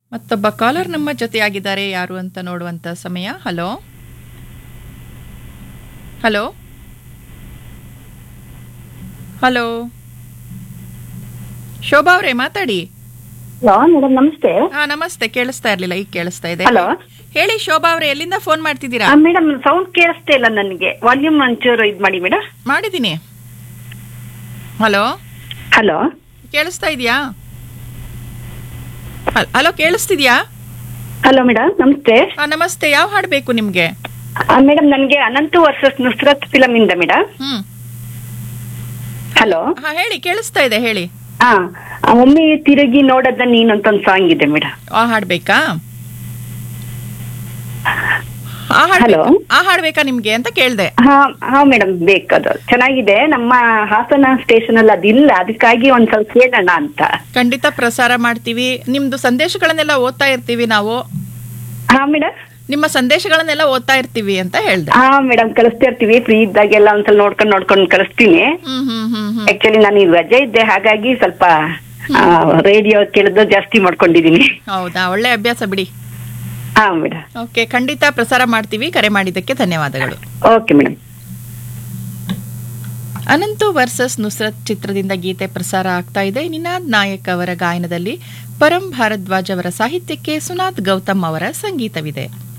ಮತ್ತೊಬ್ಬ ಕಾಲರ್ ನಮ್ಮ ಜೊತೆಯಾಗಿದ್ದಾರೆ ಯಾರು ಅಂತ ನೋಡುವಂತ ಸಮಯ ಹಲೋ ಹಲೋ ಹಲೋ ಶೋಭಾ ಅವರೇ ಮಾತಾಡಿ ಹಲೋ ಮೇಡಮ್ ನಮಸ್ತೆ ಹಾ ನಮಸ್ತೆ ಕೇಳಿಸ್ತಾ ಇರ್ಲಿಲ್ಲ ಈಗ ಕೇಳಿಸ್ತಾ ಇದೆ ಹಲೋ ಹೇಳಿ ಶೋಭಾ ಅವರೇ ಎಲ್ಲಿಂದ ಫೋನ್ ಮಾಡ್ತಿದ್ದೀರಾ ಮೇಡಮ್ ಸೌಂಡ್ ಕೇಳಿಸ್ತಾ ಇಲ್ಲ ನನಗೆ ವಾಲ್ಯೂಮ್ ಒಂಚೂರು ಇದು ಮಾಡಿ ಮೇಡಮ್ ಮಾಡಿದ್ದೀನಿ ಹಲೋ ಹಲೋ ಕೇಳಿಸ್ತಾ ಇದೆಯಾ ಹಲೋ ಕೇಳಿಸ್ತಿದ್ಯಾ ಹಲೋ ಮೇಡಮ್ ನಮಸ್ತೆ ಹಾ ನಮಸ್ತೆ ಯಾವ ಹಾಡು ಬೇಕು ನಿಮ್ಗೆ ಮೇಡಮ್ ನನಗೆ ಅನಂತು ವರ್ಸಸ್ ನುಸ್ರತ್ ಫಿಲಮ್ ಇಂದ ಮೇಡಮ್ ಹ್ಮ್ ಹಲೋ ಹಾ ಹೇಳಿ ಕೇಳಿಸ್ತಾ ಇದೆ ಹೇಳಿ ಹಾ ಒಮ್ಮೆ ತಿರುಗಿ ನೋಡದ ನೀನು ಅಂತ ಒಂದು ಸಾಂಗ್ ಇದೆ ಮೇಡಮ್ ಆ ಹಾಡ್ ಬೇಕಾ ಆ ಹಾಡ್ Hello? ಬೇಕಾ? ಆ ಹಾಡ್ ಬೇಕಾ ನಿಮ್ಗೆ ಅಂತ ಕೇಳ್ದೆ ಹಾ ಹಾ ಮೇಡಮ್ ಬೇಕದು ಚೆನ್ನಾಗಿದೆ ನಮ್ಮ ಹಾಸನ ಸ್ಟೇಷನ್ ಅಲ್ಲಿ ಅದಿಲ್ಲ ಅದಕ್ಕಾಗಿ ಒಂದ್ ಸ್ವಲ್ಪ ಕೇಳೋಣ ಅಂತ ಖಂಡಿತ ಪ್ರಸಾರ ಮಾಡ್ತೀವಿ ನಿಮ್ದು ಸಂದೇಶಗಳನ್ನೆಲ್ಲ ಓದ್ತಾ ಇರ್ತೀವಿ ನಾವು ಹಾ ಮೇಡಮ್ ನಿಮ್ಮ ಸಂದೇಶಗಳನ್ನೆಲ್ಲ ಓದ್ತಾ ಇರ್ತೀವಿ ಅಂತ ಹೇಳ್ದೆ ಹಾ ಮೇಡಮ್ ಕಳಿಸ್ತಾ ಇರ್ತೀವಿ ಫ್ರೀ ಇದ್ದಾಗೆಲ್ಲ ಒಂದ್ಸಲ ನೋಡ್ಕೊಂಡು ನೋಡ್ಕೊಂಡು ಕಳಿಸ್ತೀನಿ ಹ್ಮ್ ಹ್ಮ್ ಹ್ಮ್ ಹ್ಮ್ ಆಕ್ಚುಲಿ ನಾನು ಈಗ ರಜೆ ಇದ್ದೆ ಹಾಗಾಗಿ ಸ್ವಲ್ಪ ರೇಡಿಯೋ ಕೇಳೋದು ಜಾಸ್ತಿ ಮಾಡ್ಕೊಂಡಿದೀನಿ ಹೌದಾ ಒಳ್ಳೆ ಅಭ್ಯಾಸ ಬಿಡಿ ಹಾ ಮೇಡಮ್ ಓಕೆ ಖಂಡಿತ ಪ್ರಸಾರ ಮಾಡ್ತೀವಿ ಕರೆ ಮಾಡಿದ್ದಕ್ಕೆ ಧನ್ಯವಾದಗಳು okay madam Ananthu versus Nusrat ಚಿತ್ರದಿಂದ ಗೀತೆ ಪ್ರಸಾರ ಆಗ್ತಾ ಇದೆ ನಿನಾದ್ ನಾಯಕ್ ಅವರ ಗಾಯನದಲ್ಲಿ ಪರಂ ಭಾರದ್ವಾಜ್ ಅವರ ಸಾಹಿತ್ಯಕ್ಕೆ ಸುನಾಥ್ ಗೌತಮ್ ಅವರ ಸಂಗೀತವಿದೆ